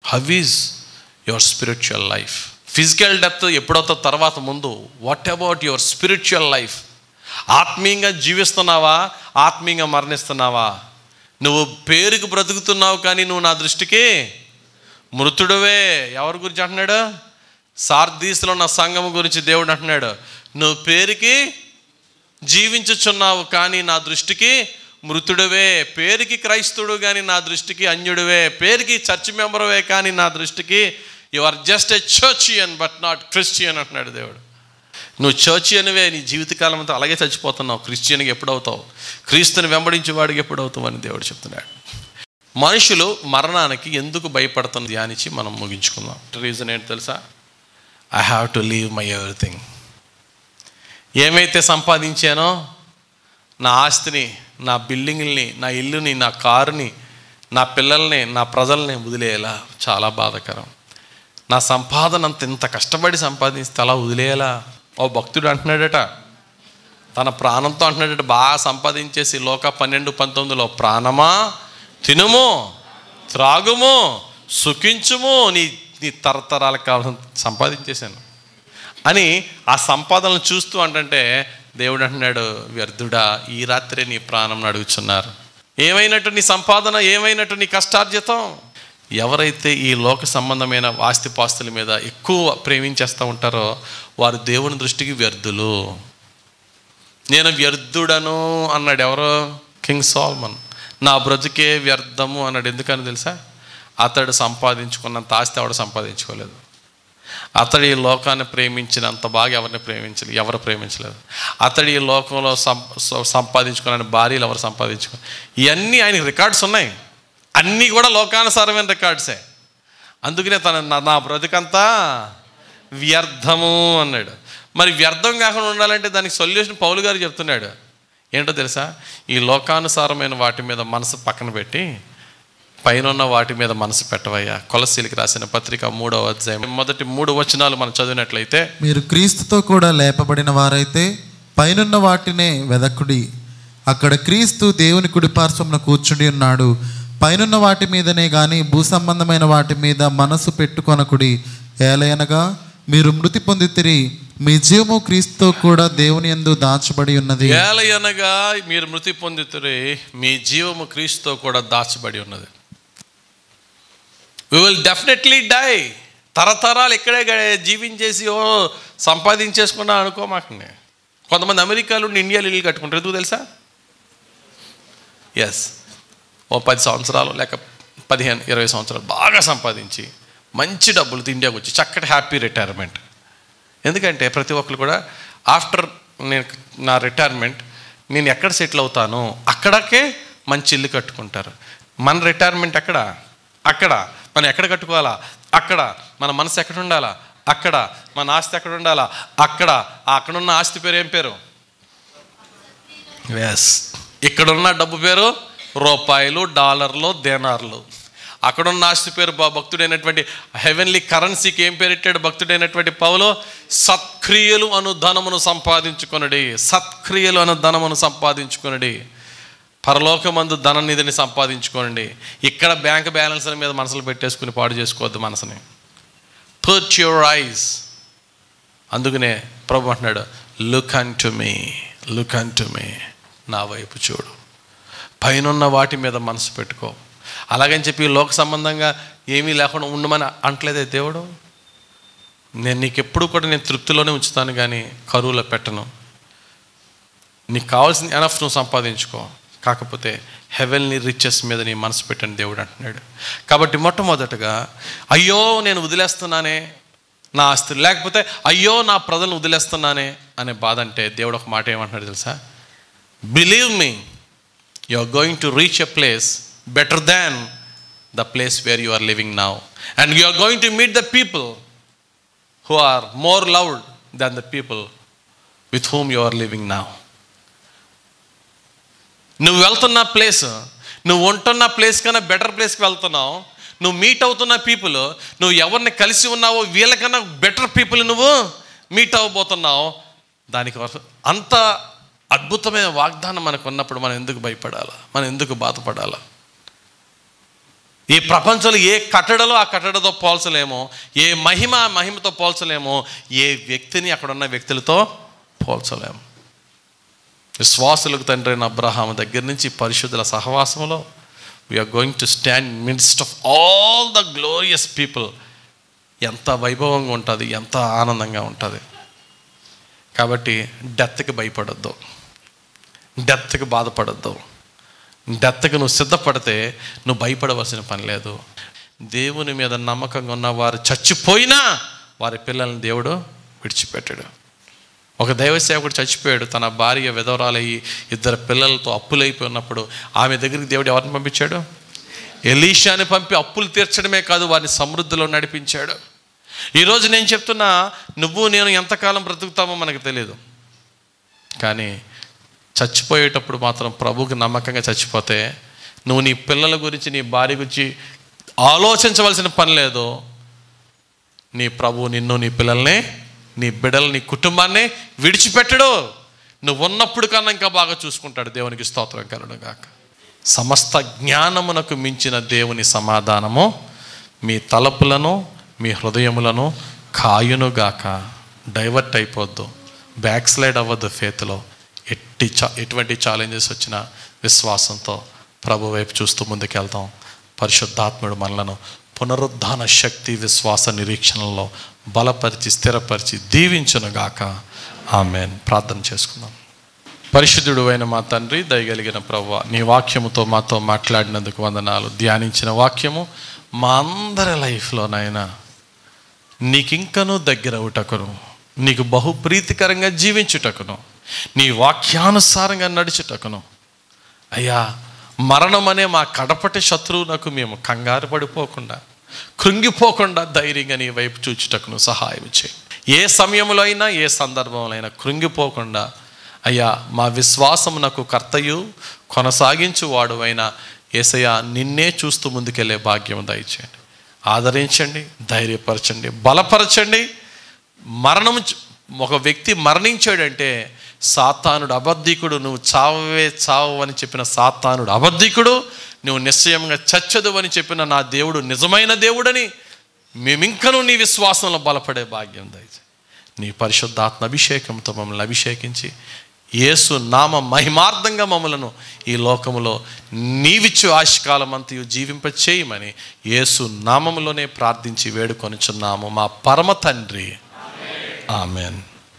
have is your spiritual life physical death ఎప్పుడవుతో తర్వాత ముందు what about your spiritual life ఆత్మీయంగా జీవిస్తున్నావా ఆత్మీయంగా మరణిస్తున్నావా నువ్వు పేరుకు బ్రతుకుతున్నావు కానీ నువ్వు నా దృష్టికి మృతుడువే ఎవరి గురించి అంటున్నాడు సార్దీస్లో నా సంఘం గురించి దేవుడు అంటున్నాడు నువ్వు పేరుకి జీవించుచున్నావు కానీ నా దృష్టికి మృతుడివే పేరుకి క్రైస్తవుడు కానీ నా దృష్టికి అన్యుడివే పేరుకి చర్చ్ మెంబర్వే కానీ నా దృష్టికి you are just a churchian but not Christian అంటున్నాడు దేవుడు నువ్వు చర్చి అనివే నీ జీవితకాలం అంతా అలాగే చచ్చిపోతున్నావు క్రిస్టియన్కి ఎప్పుడవుతావు క్రీస్తుని వెంబడించే వాడికి ఎప్పుడవుతావు అని దేవుడు చెప్తున్నాడు మనుషులు మరణానికి ఎందుకు భయపడుతున్న ధ్యానించి మనం ముగించుకుందాం రీజన్ ఏంటి తెలుసా I have to leave my everything ఏమైతే సంపాదించానో నా ఆస్తిని నా బిల్డింగ్ని నా ఇల్లుని నా కారుని నా పిల్లల్ని నా ప్రజల్ని వదిలేయాలా చాలా బాధాకరం నా సంపాదన అంత ఇంత కష్టపడి సంపాదిస్తే అలా వదిలేయాలా ఓ భక్తుడు అంటున్నాడట తన ప్రాణంతో అంటున్నాడట బాగా సంపాదించేసి లోక పన్నెండు పంతొమ్మిదిలో ప్రాణమా తినుము త్రాగుము సుఖించుము నీ నీ తరతరాలకు కావాల్సిన సంపాదించేశాను అని ఆ సంపాదనలు చూస్తూ అంటే దేవుడు అంటున్నాడు వ్యర్థుడా ఈ రాత్రే నీ ప్రాణం అడుగుచున్నారు ఏమైనట్టు నీ సంపాదన ఏమైనట్టు నీ కష్టార్జితం ఎవరైతే ఈ లోక సంబంధమైన ఆస్తిపాస్తుల మీద ఎక్కువ ప్రేమించేస్తూ ఉంటారో వారు దేవుని దృష్టికి వ్యర్థులు నేను వ్యర్థుడను అన్నాడు ఎవరో కింగ్ సాల్మన్ నా బ్రతుకే వ్యర్థము అన్నాడు ఎందుకని తెలుసా అతడు సంపాదించుకున్నంత ఆస్తి ఎవడు సంపాదించుకోలేదు అతడు ఈ లోకాన్ని ప్రేమించినంత బాగా ఎవరిని ప్రేమించలేదు ఎవరు ప్రేమించలేదు అతడు ఈ లోకంలో సం సంపాదించుకున్న భార్యలు ఎవరు సంపాదించుకో ఇవన్నీ ఆయనకి రికార్డ్స్ ఉన్నాయి అన్నీ కూడా లోకానుసారమైన రికార్డ్సే అందుకనే తన నా- నా బ్రతుకంతా వ్యర్థము అన్నాడు మరి వ్యర్థం కాకుండా ఉండాలంటే దానికి సొల్యూషన్ పౌలు గారు చెప్తున్నాడు ఏంటో తెలుసా ఈ లోకానుసారమైన వాటి మీద మనసు పక్కన పెట్టి పైన వాటి మీద మనసు పెట్టవయ్యా కొలసీలికి రాసిన పత్రిక మూడవ అధ్యాయం మొదటి మూడు వచనాలు మనం చదివినట్లయితే మీరు క్రీస్తుతో కూడా లేపబడిన వారైతే పైనున్న వాటినే వెదకుడి అక్కడ క్రీస్తు దేవుని కుడిపార్శ్వమున కూర్చుని ఉన్నాడు పైనున్న వాటి మీదనే గాని భూ సంబంధమైన వాటి మీద మనసు పెట్టుకొనకుడి ఏలయనగా మీరు మృతి పొందితిరి మీ జీవము క్రీస్తుతో కూడా దేవుని యందు దాచబడి ఉన్నది ఏలయనగా మీరు మృతి పొందితురే మీ జీవము క్రీస్తుతో కూడా దాచబడి ఉన్నది వి విల్ డెఫినెట్లీ డై తరతరాలు ఇక్కడే గ- జీవించేసి ఓ సంపాదించేసుకున్నా అనుకోమాకండి కొంతమంది అమెరికాలో ఉండి ఇండియాలో ఇల్లు కట్టుకుంటారు ఎందుకు తెలుసా ఎస్ ఓ పది సంవత్సరాలు లేక పదిహేను ఇరవై సంవత్సరాలు బాగా సంపాదించి మంచి డబ్బులతో ఇండియాకి వచ్చి చక్కటి హ్యాపీ రిటైర్మెంట్ ఎందుకంటే ప్రతి ఒక్కరు కూడా ఆఫ్టర్ నేను నా రిటైర్మెంట్ నేను ఎక్కడ సెటిల్ అవుతానో అక్కడకే మంచి ఇల్లు కట్టుకుంటారు మన రిటైర్మెంట్ ఎక్కడ అక్కడ మనం ఎక్కడ కట్టుకోవాలా అక్కడ మన మనసు ఎక్కడ ఉండాలా అక్కడ మన ఆస్తి ఎక్కడ ఉండాలా అక్కడ ఆ అక్కడున్న ఆస్తి పేరు ఏం పేరు ఎస్ ఇక్కడున్న డబ్బు పేరు రూపాయలు డాలర్లు దేనార్లు అక్కడున్న ఆస్తి పేరు బ- భక్తుడైనటువంటి హెవెన్లీ కరెన్సీకి ఏం పేరెట్టాడు భక్తుడైనటువంటి పౌలు సత్క్రియలు అను ధనమును సంపాదించుకొనడి సత్క్రియలు అను ధనమును సంపాదించుకొనడి పరలోకమందు ధననిధిని సంపాదించుకోండి ఇక్కడ బ్యాంక్ బ్యాలెన్స్ల మీద మనసులు పెట్టేసుకుని పాడు చేసుకోవద్దు మనసుని పర్చ్ యువర్ ఐస్ అందుకనే ప్రభు అంటున్నాడు look unto me look unto me నా వైపు చూడు పైనున్న వాటి మీద మనసు పెట్టుకో అలాగని చెప్పి లోక సంబంధంగా ఏమీ లేకుండా ఉండమని అంటలేదే దేవుడు నేను నీకు ఎప్పుడు కూడా నేను తృప్తిలోనే ఉంచుతాను కానీ కరువులో పెట్టను నీకు కావాల్సిన ఎనఫ్ నువ్వు సంపాదించుకో కాకపోతే హెవెన్లీ రిచెస్ మీద నీ మనసు పెట్టని దేవుడు అంటున్నాడు కాబట్టి మొట్టమొదటగా అయ్యో నేను వదిలేస్తున్నానే నా ఆస్తులు లేకపోతే అయ్యో నా ప్రజలను వదిలేస్తున్నానే అనే బాధ అంటే దేవుడు ఒక మాట ఏమంటున్నాడు తెలుసా believe me you are going to reach a place better than the place where you are living now and you are going to meet the people who are more loved than the people with whom you are living now నువ్వు వెళ్తున్న place నువ్వు ఉంటున్న place కన్నా better ప్లేస్కి వెళ్తున్నావు నువ్వు meet అవుతున్న people నువ్వు ఎవరిని కలిసి ఉన్నావో వీళ్ళకన్నా బెటర్ పీపుల్ నువ్వు మీట్ అవ్వబోతున్నావు దానికి వర- అంత అద్భుతమైన వాగ్దానం మనకు ఉన్నప్పుడు మనం ఎందుకు భయపడాలా మనం ఎందుకు బాధపడాలా ఈ ప్రపంచంలో ఏ కట్టడలో ఆ కట్టడతో పోల్చలేమో ఏ మహిమ ఆ మహిమతో పోల్చలేమో ఏ వ్యక్తిని అక్కడ ఉన్న వ్యక్తులతో పోల్చలేము విశ్వాసులకు తండ్రి అయిన అబ్రహాం దగ్గర నుంచి పరిశుద్ధుల సహవాసంలో we're going to stand amidst of all the glorious people ఎంత వైభవంగా ఉంటుంది ఎంత ఆనందంగా ఉంటుంది కాబట్టి డెత్కి భయపడద్దు డెత్కి బాధపడద్దు డెత్కి నువ్వు సిద్ధపడితే నువ్వు భయపడవలసిన పని లేదు దేవుని మీద నమ్మకంగా ఉన్న వారు చచ్చిపోయినా వారి పిల్లల్ని దేవుడు విడిచిపెట్టాడు ఒక దైవ సేవకుడు చచ్చిపోయాడు తన భార్య విధవరాలయ్యి ఇద్దరు పిల్లలతో అప్పులైపోయి ఉన్నప్పుడు ఆమె దగ్గరికి దేవుడు ఎవరిని పంపించాడు ఎలీషాని పంపి అప్పులు తీర్చడమే కాదు వారిని సమృద్ధిలో నడిపించాడు ఈరోజు నేను చెప్తున్నా నువ్వు నేను ఎంతకాలం బ్రతుకుతామో మనకు తెలియదు కానీ చచ్చిపోయేటప్పుడు మాత్రం ప్రభువుకి నమ్మకంగా చచ్చిపోతే నువ్వు నీ పిల్లల గురించి నీ భార్య గురించి ఆలోచించవలసిన పని లేదు నీ ప్రభు నిన్ను నీ పిల్లల్ని నీ బిడ్డలు నీ కుటుంబాన్ని విడిచిపెట్టడు నువ్వు ఉన్నప్పుడు కన్నా ఇంకా బాగా చూసుకుంటాడు దేవునికి స్తోత్రం కలడు గాక సమస్త జ్ఞానమునకు మించిన దేవుని సమాధానము మీ తలపులను మీ హృదయములను కాయునుగాక డైవర్ట్ అయిపోద్దు బ్యాక్ స్లైడ్ అవ్వద్దు ఫేత్లో ఎట్టి చా ఎటువంటి ఛాలెంజెస్ వచ్చినా విశ్వాసంతో ప్రభు వైపు చూస్తూ ముందుకెళ్తాం పరిశుద్ధాత్ముడు మనలను పునరుద్ధాన శక్తి విశ్వాస నిరీక్షణలో బలపరిచి స్థిరపరిచి దీవించునుగాక ఆమెన్ ప్రార్థన చేసుకుందాం పరిశుద్ధుడు అయిన మా తండ్రి దయగలిగిన ప్రభు నీ వాక్యముతో మాతో మాట్లాడినందుకు వందనాలు ధ్యానించిన వాక్యము మా అందరి లైఫ్లోనైనా నీకింకనూ దగ్గరవుటకును నీకు బహు ప్రీతికరంగా జీవించుటకును నీ వాక్యానుసారంగా నడుచుటకును అయ్యా మరణం అనే మా కడపటి శత్రువునకు మేము కంగారు పడిపోకుండా కృంగిపోకుండా ధైర్యంగా నీ వైపు చూచుటకును సహాయం చేయి ఏ సమయంలో అయినా ఏ సందర్భంలో అయినా కృంగిపోకుండా అయ్యా మా విశ్వాసమునకు కర్తయు కొనసాగించు వాడు అయిన ఏసయ్య నిన్నే చూస్తూ ముందుకెళ్ళే భాగ్యం దయచేయండి ఆదరించండి ధైర్యపరచండి బలపరచండి మరణం చ- ఒక వ్యక్తి మరణించాడంటే సాతానుడు అబద్ధికుడు నువ్వు చావే చావు అని చెప్పిన సాతానుడు అబద్ధికుడు నువ్వు నిశ్చయంగా చచ్చదు అని చెప్పిన నా దేవుడు నిజమైన దేవుడని మేమింకనూ నీ విశ్వాసంలో బలపడే భాగ్యం దయచే నీ పరిశుద్ధాత్మ అభిషేకంతో మమ్మల్ని అభిషేకించి యేసు నామ మహిమార్థంగా మమ్మలను ఈ లోకములో నీవిచ్చు ఆశకాలం అంతయు జీవింప చేయమని యేసు నామములోనే ప్రార్థించి వేడుకొనిచున్నాము మా పరమ తండ్రి ఆమెన్